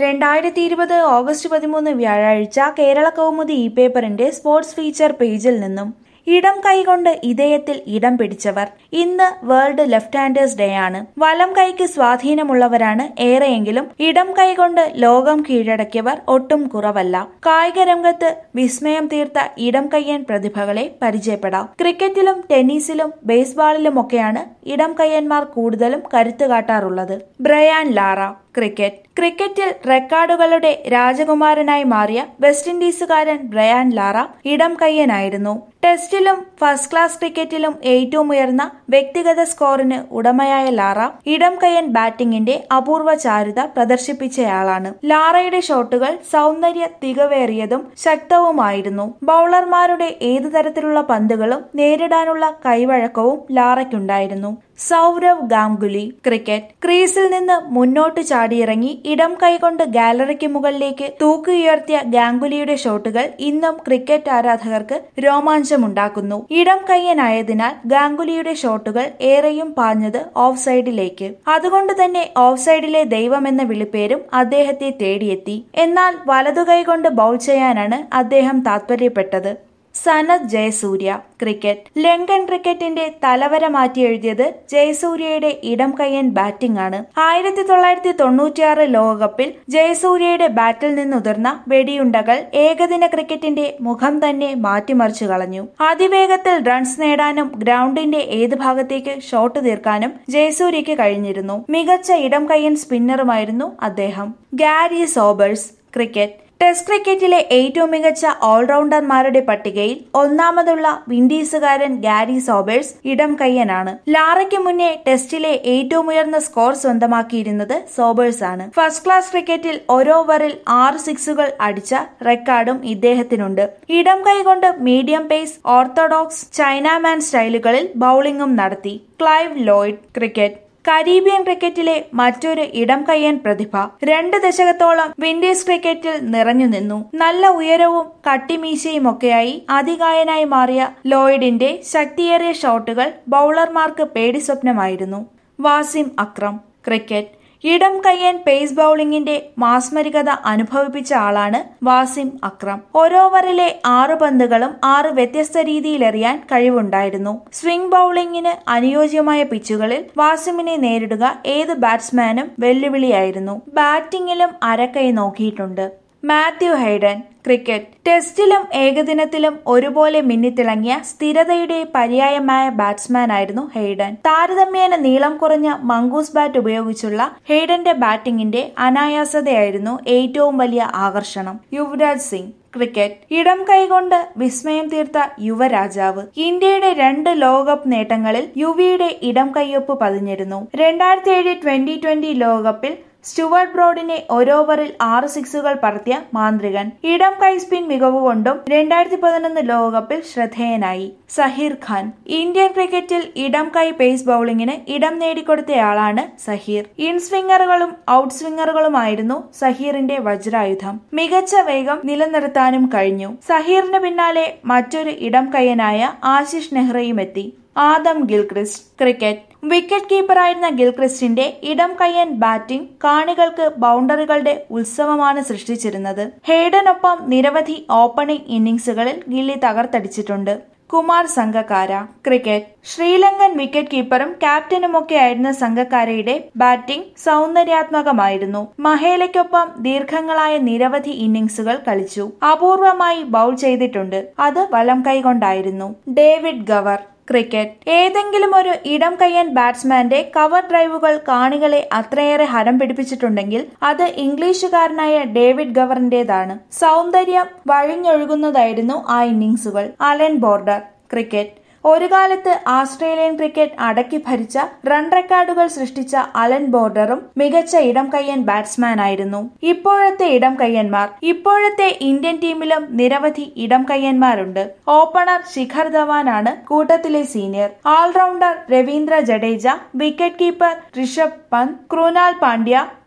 രണ്ടായിരത്തി ഇരുപത് ഓഗസ്റ്റ് പതിമൂന്ന് വ്യാഴാഴ്ച കേരള കൗമുദി ഇ പേപ്പറിന്റെ സ്പോർട്സ് ഫീച്ചർ പേജിൽ നിന്നും ഇടം കൈകൊണ്ട് ഇതയത്തിൽ ഇടം പിടിച്ചവർ ഇന്ന് വേൾഡ് ലെഫ്റ്റ് ഹാൻഡേഴ്സ് ഡേ ആണ് വലം കൈക്ക് സ്വാധീനമുള്ളവരാണ് ഏറെയെങ്കിലും ഇടം കൈകൊണ്ട് ലോകം കീഴടക്കിയവർ ഒട്ടും കുറവല്ല കായിക രംഗത്ത് വിസ്മയം തീർത്ത ഇടം കയ്യൻ പ്രതിഭകളെ പരിചയപ്പെടാം ക്രിക്കറ്റിലും ടെന്നീസിലും ബേസ്ബാളിലുമൊക്കെയാണ് ഇടം കയ്യന്മാർ കൂടുതലും കരുത്തു കാട്ടാറുള്ളത് ബ്രയാൻ ലാറ ക്രിക്കറ്റ് ക്രിക്കറ്റിൽ റെക്കോർഡുകളുടെ രാജകുമാരനായി മാറിയ വെസ്റ്റ് ഇൻഡീസുകാരൻ ബ്രയാൻ ലാറ ഇടം കയ്യനായിരുന്നു ടെസ്റ്റിലും ഫസ്റ്റ് ക്ലാസ് ക്രിക്കറ്റിലും ഏറ്റവും ഉയർന്ന വ്യക്തിഗത സ്കോറിന് ഉടമയായ ലാറ ഇടം കയ്യൻ ബാറ്റിംഗിന്റെ അപൂർവ ചാരുത പ്രദർശിപ്പിച്ചയാളാണ് ലാറയുടെ ഷോട്ടുകൾ സൗന്ദര്യ തികവേറിയതും ശക്തവുമായിരുന്നു ബൌളർമാരുടെ ഏതു തരത്തിലുള്ള പന്തുകളും നേരിടാനുള്ള കൈവഴക്കവും ലാറയ്ക്കുണ്ടായിരുന്നു സൗരവ് ഗാംഗുലി ക്രിക്കറ്റ് ക്രീസിൽ നിന്ന് മുന്നോട്ട് ചാടിയിറങ്ങി ഇടം കൈകൊണ്ട് ഗാലറിക്ക് മുകളിലേക്ക് തൂക്കിയുയർത്തിയ ഗാംഗുലിയുടെ ഷോട്ടുകൾ ഇന്നും ക്രിക്കറ്റ് ആരാധകർക്ക് രോമാഞ്ചമുണ്ടാക്കുന്നു ഇടം കയ്യനായതിനാൽ ഗാംഗുലിയുടെ ഷോട്ടുകൾ ഏറെയും പാഞ്ഞത് ഓഫ് സൈഡിലേക്ക് അതുകൊണ്ട് തന്നെ ഓഫ് സൈഡിലെ ദൈവമെന്ന വിളിപ്പേരും അദ്ദേഹത്തെ തേടിയെത്തി എന്നാൽ വലതുകൈ കൊണ്ട് ബൗൾ ചെയ്യാനാണ് അദ്ദേഹം താത്പര്യപ്പെട്ടത് സനത് ജയസൂര്യ ക്രിക്കറ്റ് ലങ്കൻ ക്രിക്കറ്റിന്റെ തലവര മാറ്റി എഴുതിയത് ജയസൂര്യയുടെ ഇടം കയ്യൻ ബാറ്റിംഗ് ആണ് ആയിരത്തി തൊള്ളായിരത്തി തൊണ്ണൂറ്റിയാറ് ലോകകപ്പിൽ ജയസൂര്യയുടെ ബാറ്റിൽ നിന്നുതിർന്ന വെടിയുണ്ടകൾ ഏകദിന ക്രിക്കറ്റിന്റെ മുഖം തന്നെ മാറ്റിമറിച്ചു കളഞ്ഞു അതിവേഗത്തിൽ റൺസ് നേടാനും ഗ്രൗണ്ടിന്റെ ഏത് ഭാഗത്തേക്ക് ഷോട്ട് തീർക്കാനും ജയസൂര്യയ്ക്ക് കഴിഞ്ഞിരുന്നു മികച്ച ഇടം കയ്യൻ സ്പിന്നറുമായിരുന്നു അദ്ദേഹം ഗാരി സോബേഴ്സ് ക്രിക്കറ്റ് ടെസ്റ്റ് ക്രിക്കറ്റിലെ ഏറ്റവും മികച്ച ഓൾറൗണ്ടർമാരുടെ പട്ടികയിൽ ഒന്നാമതുള്ള വിൻഡീസുകാരൻ ഗാരി സോബേഴ്സ് ഇടം കയ്യനാണ് ലാറയ്ക്ക് മുന്നേ ടെസ്റ്റിലെ ഏറ്റവും ഉയർന്ന സ്കോർ സ്വന്തമാക്കിയിരുന്നത് സോബേഴ്സ് ആണ് ഫസ്റ്റ് ക്ലാസ് ക്രിക്കറ്റിൽ ഒരു ഓവറിൽ ആറ് സിക്സുകൾ അടിച്ച റെക്കോർഡും ഇദ്ദേഹത്തിനുണ്ട് ഇടം കൈകൊണ്ട് മീഡിയം പേസ് ഓർത്തഡോക്സ് ചൈനാമാൻ സ്റ്റൈലുകളിൽ ബൌളിംഗും നടത്തി ക്ലൈവ് ലോയിഡ് ക്രിക്കറ്റ് കരീബിയൻ ക്രിക്കറ്റിലെ മറ്റൊരു ഇടം കയ്യൻ പ്രതിഭ രണ്ട് ദശകത്തോളം വിൻഡീസ് ക്രിക്കറ്റിൽ നിറഞ്ഞു നിന്നു നല്ല ഉയരവും കട്ടിമീശയുമൊക്കെയായി അതികായനായി മാറിയ ലോയിഡിന്റെ ശക്തിയേറിയ ഷോട്ടുകൾ ബൌളർമാർക്ക് പേടി സ്വപ്നമായിരുന്നു വാസിം അക്രം ക്രിക്കറ്റ് ഇടം കയ്യൻ പേസ് ബൌളിംഗിന്റെ മാസ്മരികത അനുഭവിപ്പിച്ച ആളാണ് വാസിം അക്രം ഓരോവറിലെ ആറ് പന്തുകളും ആറ് വ്യത്യസ്ത രീതിയിലെറിയാൻ കഴിവുണ്ടായിരുന്നു സ്വിംഗ് ബൌളിംഗിന് അനുയോജ്യമായ പിച്ചുകളിൽ വാസിമിനെ നേരിടുക ഏത് ബാറ്റ്സ്മാനും വെല്ലുവിളിയായിരുന്നു ബാറ്റിംഗിലും അരക്കൈ നോക്കിയിട്ടുണ്ട് മാത്യു ഹൈഡൻ ക്രിക്കറ്റ് ടെസ്റ്റിലും ഏകദിനത്തിലും ഒരുപോലെ മിന്നിത്തിളങ്ങിയ സ്ഥിരതയുടെ പര്യായമായ ബാറ്റ്സ്മാനായിരുന്നു ഹെയ്ഡൻ താരതമ്യേന നീളം കുറഞ്ഞ മംഗൂസ് ബാറ്റ് ഉപയോഗിച്ചുള്ള ഹെയ്ഡന്റെ ബാറ്റിംഗിന്റെ അനായാസതയായിരുന്നു ഏറ്റവും വലിയ ആകർഷണം യുവരാജ് സിംഗ് ക്രിക്കറ്റ് ഇടം കൈകൊണ്ട് വിസ്മയം തീർത്ത യുവരാജാവ് ഇന്ത്യയുടെ രണ്ട് ലോകകപ്പ് നേട്ടങ്ങളിൽ യുവിയുടെ ഇടം കയ്യൊപ്പ് പതിഞ്ഞിരുന്നു രണ്ടായിരത്തി ഏഴ് ട്വന്റി ട്വന്റി ലോകകപ്പിൽ സ്റ്റുവർട്ട് ബ്രോഡിനെ ഓരോവറിൽ ആറ് സിക്സുകൾ പറത്തിയ മാന്ത്രികൻ ഇടം കൈ സ്പിൻ മികവുകൊണ്ടും രണ്ടായിരത്തി പതിനൊന്ന് ലോകകപ്പിൽ ശ്രദ്ധേയനായി സഹീർ ഖാൻ ഇന്ത്യൻ ക്രിക്കറ്റിൽ ഇടം കൈ പേസ് ബൌളിംഗിന് ഇടം നേടിക്കൊടുത്തയാളാണ് സഹീർ ഇൻ സ്വിംഗറുകളും ഔട്ട് സ്വിംഗറുകളുമായിരുന്നു സഹീറിന്റെ വജ്രായുധം മികച്ച വേഗം നിലനിർത്താനും കഴിഞ്ഞു സഹീറിന് പിന്നാലെ മറ്റൊരു ഇടം കയ്യനായ ആശിഷ് നെഹ്റയും എത്തി ആദം ഗിൽക്രിസ്റ്റ് ക്രിക്കറ്റ് വിക്കറ്റ് കീപ്പറായിരുന്ന ഗിൽക്രിസ്റ്റിന്റെ ഇടം കയ്യൻ ബാറ്റിംഗ് കാണികൾക്ക് ബൗണ്ടറികളുടെ ഉത്സവമാണ് സൃഷ്ടിച്ചിരുന്നത് ഹെയ്ഡനൊപ്പം നിരവധി ഓപ്പണിംഗ് ഇന്നിംഗ്സുകളിൽ ഗില്ലി തകർത്തടിച്ചിട്ടുണ്ട് കുമാർ സംഘക്കാര ക്രിക്കറ്റ് ശ്രീലങ്കൻ വിക്കറ്റ് കീപ്പറും ക്യാപ്റ്റനുമൊക്കെയായിരുന്ന സംഘക്കാരയുടെ ബാറ്റിംഗ് സൗന്ദര്യാത്മകമായിരുന്നു മഹേലയ്ക്കൊപ്പം ദീർഘങ്ങളായ നിരവധി ഇന്നിംഗ്സുകൾ കളിച്ചു അപൂർവമായി ബൗൾ ചെയ്തിട്ടുണ്ട് അത് വലം കൈകൊണ്ടായിരുന്നു ഡേവിഡ് ഗവർ ക്രിക്കറ്റ് ഏതെങ്കിലും ഒരു ഇടം കയ്യൻ ബാറ്റ്സ്മാന്റെ കവർ ഡ്രൈവുകൾ കാണികളെ അത്രയേറെ ഹരം പിടിപ്പിച്ചിട്ടുണ്ടെങ്കിൽ അത് ഇംഗ്ലീഷുകാരനായ ഡേവിഡ് ഗവറിന്റേതാണ് സൗന്ദര്യം വഴിഞ്ഞൊഴുകുന്നതായിരുന്നു ആ ഇന്നിംഗ്സുകൾ അലൻ ബോർഡർ ക്രിക്കറ്റ് ഒരു കാലത്ത് ആസ്ട്രേലിയൻ ക്രിക്കറ്റ് അടക്കി ഭരിച്ച റൺ റെക്കോർഡുകൾ സൃഷ്ടിച്ച അലൻ ബോർഡറും മികച്ച ഇടം കയ്യൻ ബാറ്റ്സ്മാനായിരുന്നു ഇപ്പോഴത്തെ ഇടം കയ്യന്മാർ ഇപ്പോഴത്തെ ഇന്ത്യൻ ടീമിലും നിരവധി ഇടം കയ്യന്മാരുണ്ട് ഓപ്പണർ ശിഖർ ധവാനാണ് കൂട്ടത്തിലെ senior all rounder Ravindra Jadeja wicket keeper Rishabh Pant Krunal Pandya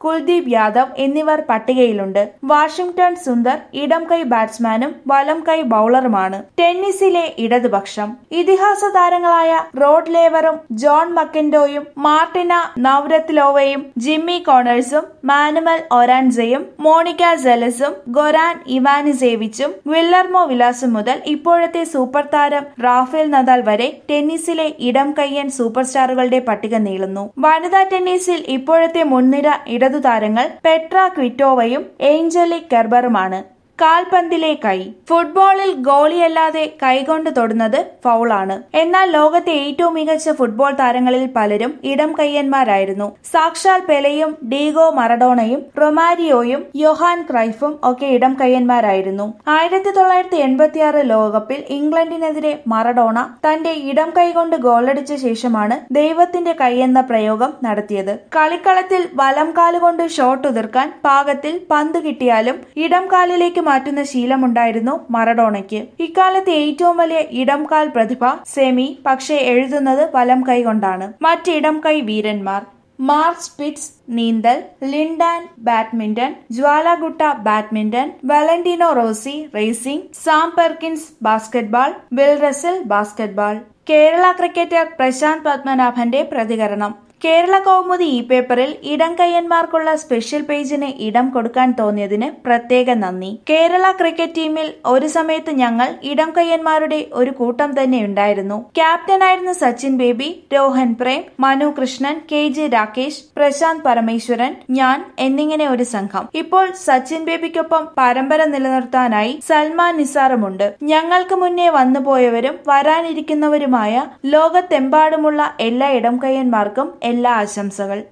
Kuldeep Yadav എന്നിവർ പട്ടികയിലുണ്ട് വാഷിംഗ്ടൺ സുന്ദർ ഇടം കൈ ബാറ്റ്സ്മാനും വലം കൈ ബൌളറുമാണ് ടെന്നീസിലെ ഇടതുപക്ഷം ഇതിഹാസ താരങ്ങളായ റോഡ് ലേവറും ജോൺ മക്കൻഡോയും മാർട്ടിന നവ്രത്ലോവയും ജിമ്മി കോണേഴ്സും മാനുവൽ ഒരാൻസയും മോണിക്ക സെലസും ഗൊരാൻ ഇവാനിസേവിച്ചും വില്ലർമോ വിലാസും മുതൽ ഇപ്പോഴത്തെ സൂപ്പർ താരം റാഫേൽ നദാൽ വരെ ടെന്നീസിലെ ഇടം കയ്യൻ സൂപ്പർ സ്റ്റാറുകളുടെ പട്ടിക നീളുന്നു വനിതാ ടെന്നീസിൽ ഇപ്പോഴത്തെ മുൻനിര ഇടതു താരങ്ങൾ പെട്ര ക്വിറ്റോവയും ഏഞ്ചലിക് കെർബറുമാണ് കാൽപന്തിലെ കൈ ഫുട്ബോളിൽ ഗോളിയല്ലാതെ കൈകൊണ്ട് തൊടുന്നത് ഫൗളാണ് എന്നാൽ ലോകത്തെ ഏറ്റവും മികച്ച ഫുട്ബോൾ താരങ്ങളിൽ പലരും ഇടം കയ്യന്മാരായിരുന്നു സാക്ഷാൽ പെലയും ഡീഗോ മറഡോണയും റൊമാരിയോയും യൊഹാൻ ക്രൈഫും ഒക്കെ ഇടം കയ്യന്മാരായിരുന്നു ആയിരത്തി തൊള്ളായിരത്തി എൺപത്തിയാറ് ലോകകപ്പിൽ ഇംഗ്ലണ്ടിനെതിരെ മറഡോണ തന്റെ ഇടം കൈകൊണ്ട് ഗോളടിച്ച ശേഷമാണ് ദൈവത്തിന്റെ കൈ എന്ന പ്രയോഗം നടത്തിയത് കളിക്കളത്തിൽ വലം കാലുകൊണ്ട് ഷോട്ട് ഉതിർക്കാൻ പാകത്തിൽ പന്ത് കിട്ടിയാലും ഇടം കാലിലേക്ക് മാറ്റുന്ന ശീലമുണ്ടായിരുന്നു മറഡോണയ്ക്ക് ഇക്കാലത്തെ ഏറ്റവും വലിയ ഇടംകാൽ പ്രതിഭ സെമി പക്ഷേ എഴുതുന്നത് വലം കൈ കൊണ്ടാണ് മറ്റ് ഇടം കൈ വീരന്മാർ മാർക്ക് സ്പിറ്റ്സ് നീന്തൽ Lin Dan badminton Jwala Gutta badminton Valentino Rossi racing Sam Perkins basketball Bill Russell basketball Kerala cricketer Prashanth പത്മനാഭന്റെ പ്രതികരണം കേരള കൗമുദി ഈ പേപ്പറിൽ ഇടം കയ്യന്മാർക്കുള്ള സ്പെഷ്യൽ പേജിന് ഇടം കൊടുക്കാൻ തോന്നിയതിന് പ്രത്യേക നന്ദി കേരള ക്രിക്കറ്റ് ടീമിൽ ഒരു സമയത്ത് ഞങ്ങൾ ഇടം കയ്യന്മാരുടെ ഒരു കൂട്ടം തന്നെ ഉണ്ടായിരുന്നു ക്യാപ്റ്റനായിരുന്ന സച്ചിൻ ബേബി രോഹൻ പ്രേം മനു കൃഷ്ണൻ കെ ജെ രാകേഷ് പ്രശാന്ത് പരമേശ്വരൻ ഞാൻ എന്നിങ്ങനെ ഒരു സംഘം ഇപ്പോൾ സച്ചിൻ ബേബിക്കൊപ്പം പരമ്പര നിലനിർത്താനായി സൽമാൻ നിസാറുമുണ്ട് ഞങ്ങൾക്ക് മുന്നേ വന്നുപോയവരും വരാനിരിക്കുന്നവരുമായ ലോകത്തെമ്പാടുമുള്ള എല്ലാ ഇടം കയ്യന്മാർക്കും എല്ലാ ആശംസകൾ